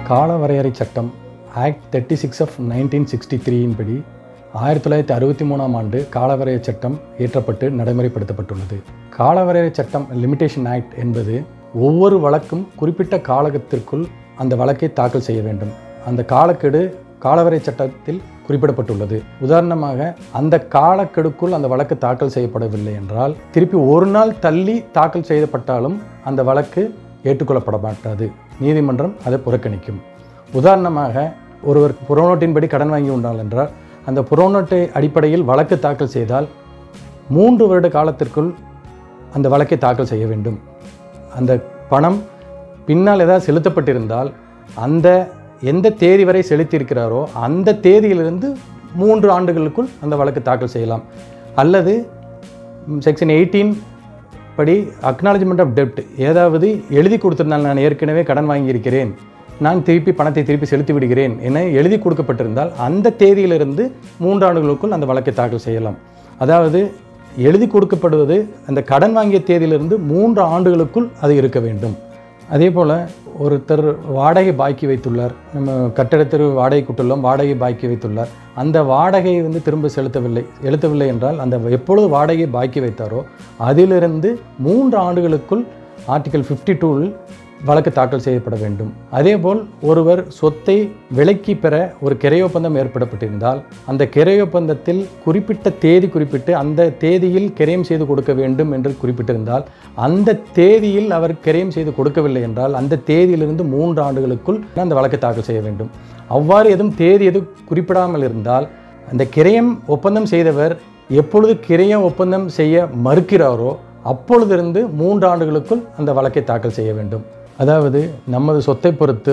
காலவரையறை சட்டம் act thirty six of nineteen sixty த்ரீயின் படி ஆயிரத்தி தொள்ளாயிரத்தி அறுபத்தி மூணாம் ஆண்டு காலவரையறை சட்டம் இயற்றப்பட்டு நடைமுறைப்படுத்தப்பட்டுள்ளது காலவரையறை சட்டம் லிமிடேஷன் ஆக்ட் என்பது ஒவ்வொரு வழக்கும் குறிப்பிட்ட காலகத்திற்குள் அந்த வழக்கை தாக்கல் செய்ய வேண்டும் அந்த காலக்கெடு காலவரை சட்டத்தில் குறிப்பிடப்பட்டுள்ளது உதாரணமாக அந்த காலக்கெடுக்குள் அந்த வழக்கு தாக்கல் செய்யப்படவில்லை என்றால் திருப்பி ஒரு நாள் தள்ளி தாக்கல் செய்யப்பட்டாலும் அந்த வழக்கு ஏற்றுக்கொள்ளப்பட மாட்டாது நீதிமன்றம் அதை புறக்கணிக்கும் உதாரணமாக ஒருவர் புறநோட்டின்படி கடன் வாங்கி உண்டால் என்றால் அந்த புறநோட்டை அடிப்படையில் வழக்கு தாக்கல் செய்தால் மூன்று வருட காலத்திற்குள் அந்த வழக்கை தாக்கல் செய்ய வேண்டும் அந்த பணம் பின்னால் ஏதாவது செலுத்தப்பட்டிருந்தால் அந்த எந்த தேதி வரை செலுத்தியிருக்கிறாரோ அந்த தேதியிலிருந்து மூன்று ஆண்டுகளுக்குள் அந்த வழக்கு தாக்கல் செய்யலாம் அல்லது செக்ஷன் எயிட்டீன் படி அக்னாலஜ்மெண்ட் ஆஃப் டெப்ட் ஏதாவது எழுதி கொடுத்திருந்தால் நான் ஏற்கனவே கடன் வாங்கியிருக்கிறேன் நான் திருப்பி பணத்தை திருப்பி செலுத்தி விடுகிறேன் என எழுதி கொடுக்கப்பட்டிருந்தால் அந்த தேதியிலிருந்து மூன்று ஆண்டுகளுக்குள் அந்த வழக்கை தாக்கல் செய்யலாம் அதாவது எழுதி கொடுக்கப்படுவது அந்த கடன் வாங்கிய தேதியிலிருந்து மூன்று ஆண்டுகளுக்குள் அது இருக்க வேண்டும் அதே போல் ஒருத்தர் வாடகை பாக்கி வைத்துள்ளார் நம்ம கட்டடத்திற்கு வாடகை கொடுத்துள்ளோம் வாடகை பாக்கி வைத்துள்ளார் அந்த வாடகையை வந்து திரும்ப செலுத்தவில்லை செலுத்தவில்லை என்றால் அந்த எப்பொழுது வாடகை பாக்கி வைத்தாரோ அதிலிருந்து மூன்று ஆண்டுகளுக்குள் ஆர்டிகல் ஃபிஃப்டி டூவில் வழக்கு தாக்கல் செய்யப்பட வேண்டும் அதேபோல் ஒருவர் சொத்தை விலைக்கு பெற ஒரு கிரையொப்பந்தம் ஏற்படப்பட்டிருந்தால் அந்த கிரையொப்பந்தத்தில் குறிப்பிட்ட தேதி குறிப்பிட்டு அந்த தேதியில் கிரயம் செய்து கொடுக்க வேண்டும் என்று குறிப்பிட்டிருந்தால் அந்த தேதியில் அவர் கிரயம் செய்து கொடுக்கவில்லை என்றால் அந்த தேதியிலிருந்து மூன்று ஆண்டுகளுக்குள் அந்த வழக்கு தாக்கல் செய்ய வேண்டும் அவ்வாறு எதுவும் தேதி எதுவும் குறிப்பிடாமல் இருந்தால் அந்த கிரயம் ஒப்பந்தம் செய்தவர் எப்பொழுது கிரயம் ஒப்பந்தம் செய்ய மறுக்கிறாரோ அப்பொழுதிருந்து மூன்று ஆண்டுகளுக்குள் அந்த வழக்கை தாக்கல் செய்ய வேண்டும் அதாவது நமது சொத்தை பொறுத்து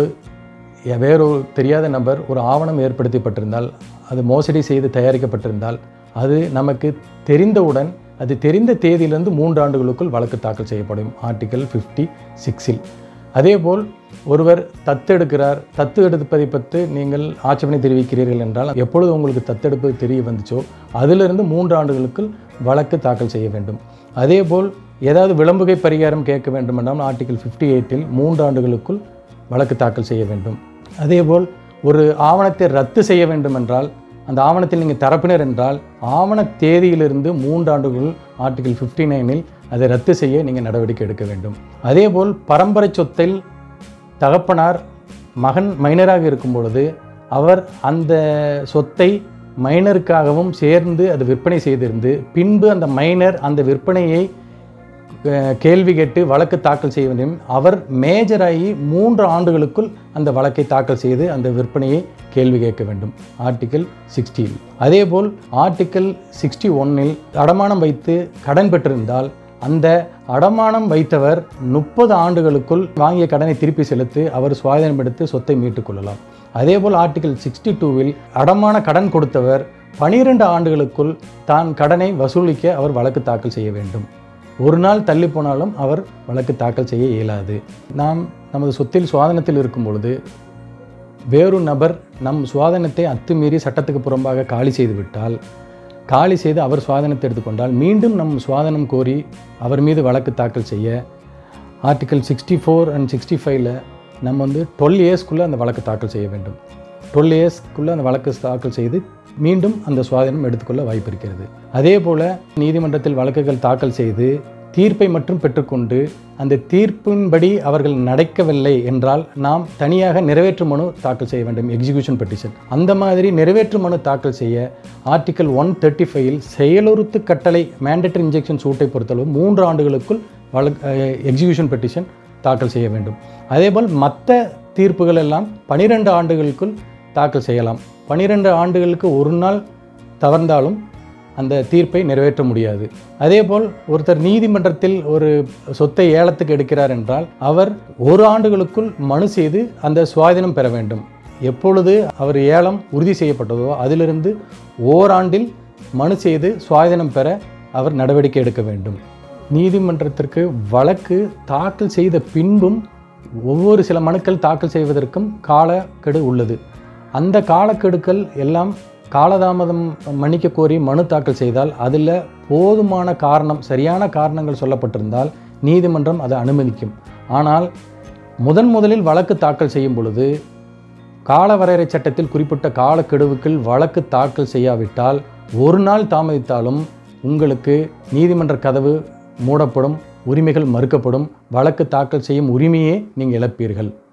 வேறொரு தெரியாத நபர் ஒரு ஆவணம் ஏற்படுத்தப்பட்டிருந்தால் அது மோசடி செய்து தயாரிக்கப்பட்டிருந்தால் அது நமக்கு தெரிந்தவுடன் அது தெரிந்த தேதியிலிருந்து மூன்று ஆண்டுகளுக்குள் வழக்கு தாக்கல் செய்யப்படும் ஆர்டிகல் ஃபிஃப்டி சிக்ஸில் அதேபோல் ஒருவர் தத்தெடுக்கிறார் தத்து எடுப்பதை பற்றி நீங்கள் ஆட்சேபனை தெரிவிக்கிறீர்கள் என்றால் எப்பொழுது உங்களுக்கு தத்தெடுப்பது தெரிய வந்துச்சோ அதிலிருந்து மூன்று ஆண்டுகளுக்குள் வழக்கு தாக்கல் செய்ய வேண்டும் அதேபோல் ஏதாவது விளம்புகை பரிகாரம் கேட்க வேண்டுமென்றால் ஆர்டிகல் ஃபிஃப்டி எயிட்டில் மூன்று ஆண்டுகளுக்குள் வழக்கு தாக்கல் செய்ய வேண்டும் அதேபோல் ஒரு ஆவணத்தை ரத்து செய்ய வேண்டுமென்றால் அந்த ஆவணத்தில் நீங்கள் தரப்பினர் என்றால் ஆவண தேதியிலிருந்து மூன்று ஆண்டுகள் ஆர்டிகல் ஃபிஃப்டி நைனில் அதை ரத்து செய்ய நீங்கள் நடவடிக்கை எடுக்க வேண்டும் அதேபோல் பரம்பரை சொத்தில் தகப்பனார் மகன் மைனராக இருக்கும் பொழுது அவர் அந்த சொத்தை மைனருக்காகவும் சேர்ந்து அது விற்பனை செய்திருந்து பின்பு அந்த மைனர் அந்த விற்பனையை அஹ், கேள்வி கேட்டு வழக்கு தாக்கல் செய்ய வேண்டும் அவர் மேஜராகி மூன்று ஆண்டுகளுக்குள் அந்த வழக்கை தாக்கல் செய்து அந்த விற்பனையை கேள்வி கேட்க வேண்டும் ஆர்டிகல் சிக்ஸ்டியில் அதேபோல் ஆர்டிகல் சிக்ஸ்டி ஒன்னில் அடமானம் வைத்து கடன் பெற்றிருந்தால் அந்த அடமானம் வைத்தவர் முப்பது ஆண்டுகளுக்குள் வாங்கிய கடனை திருப்பி செலுத்தி அவர் சுவாதீனப்படுத்தி சொத்தை மீட்டுக் கொள்ளலாம் அதேபோல் ஆர்டிகல் சிக்ஸ்டி டூவில் அடமான கடன் கொடுத்தவர் பனிரெண்டு ஆண்டுகளுக்குள் தான் கடனை வசூலிக்க அவர் வழக்கு தாக்கல் செய்ய வேண்டும் ஒரு நாள் தள்ளி போனாலும் அவர் வழக்கு தாக்கல் செய்ய இயலாது நாம் நமது சொத்தில் சுவாதனத்தில் இருக்கும் பொழுது வேறு நபர் நம் சுவாதனத்தை அத்துமீறி சட்டத்துக்கு புறம்பாக காலி செய்து விட்டால் காலி செய்து அவர் சுவாதனத்தை எடுத்துக்கொண்டால் மீண்டும் நம் சுவாதனம் கோரி அவர் மீது வழக்கு தாக்கல் செய்ய article sixty four and sixty ஃபைவ்ல நம்ம வந்து டுவெல் இயர்ஸ்க்குள்ளே அந்த வழக்கு தாக்கல் செய்ய வேண்டும் டுவெல் இயர்ஸ்க்குள்ளே அந்த வழக்கு தாக்கல் செய்து மீண்டும் அந்த சுவாதீனம் எடுத்துக்கொள்ள வாய்ப்பு இருக்கிறது அதே போல் நீதிமன்றத்தில் வழக்குகள் தாக்கல் செய்து தீர்ப்பை மட்டும் பெற்றுக்கொண்டு அந்த தீர்ப்பின்படி அவர்கள் நடக்கவில்லை என்றால் நாம் தனியாக நிறைவேற்று மனு தாக்கல் செய்ய வேண்டும் எக்ஸிகியூஷன் பெட்டிஷன் அந்த மாதிரி நிறைவேற்று மனு தாக்கல் செய்ய ஆர்டிகல் ஒன் தேர்ட்டி ஃபைவ்ல் செயலுறுத்து கட்டளை மேண்டேட்டரி இன்ஜெக்ஷன் சூட்டை பொறுத்தளவு மூன்று ஆண்டுகளுக்குள் வழக்கு எக்ஸிகியூஷன் பெட்டிஷன் தாக்கல் செய்ய வேண்டும் அதேபோல் மற்ற தீர்ப்புகள் எல்லாம் பனிரெண்டு ஆண்டுகளுக்குள் தாக்கல் செய்யலாம் பனிரெண்டு ஆண்டுகளுக்கு ஒரு நாள் தவறுந்தாலும் அந்த தீர்ப்பை நிறைவேற்ற முடியாது அதேபோல் ஒருத்தர் நீதிமன்றத்தில் ஒரு சொத்தை ஏலத்துக்கு எடுக்கிறார் என்றால் அவர் ஒரு ஆண்டுகளுக்குள் மனு செய்து அந்த சுவாதீனம் பெற வேண்டும் எப்பொழுது அவர் ஏலம் உறுதி செய்யப்பட்டதோ அதிலிருந்து ஓராண்டில் மனு செய்து சுவாதீனம் பெற அவர் நடவடிக்கை எடுக்க வேண்டும் நீதிமன்றத்திற்கு வழக்கு தாக்கல் செய்த பின்பும் ஒவ்வொரு சில மனுக்கள் தாக்கல் செய்வதற்கும் காலக்கெடு உள்ளது அந்த காலக்கெடுக்கள் எல்லாம் காலதாமதம் மன்னிக்க கோரி மனு தாக்கல் செய்தால் அதில் போதுமான காரணம் சரியான காரணங்கள் சொல்லப்பட்டிருந்தால் நீதிமன்றம் அதை அனுமதிக்கும் ஆனால் முதன் முதலில் வழக்கு தாக்கல் செய்யும் பொழுது காலவரையறை சட்டத்தில் குறிப்பிட்ட காலக்கெடுவுக்குள் வழக்கு தாக்கல் செய்யாவிட்டால் ஒரு நாள் தாமதித்தாலும் உங்களுக்கு நீதிமன்ற கதவு மூடப்படும் உரிமைகள் மறுக்கப்படும் வழக்கு தாக்கல் செய்யும் உரிமையே நீங்கள் இழப்பீர்கள்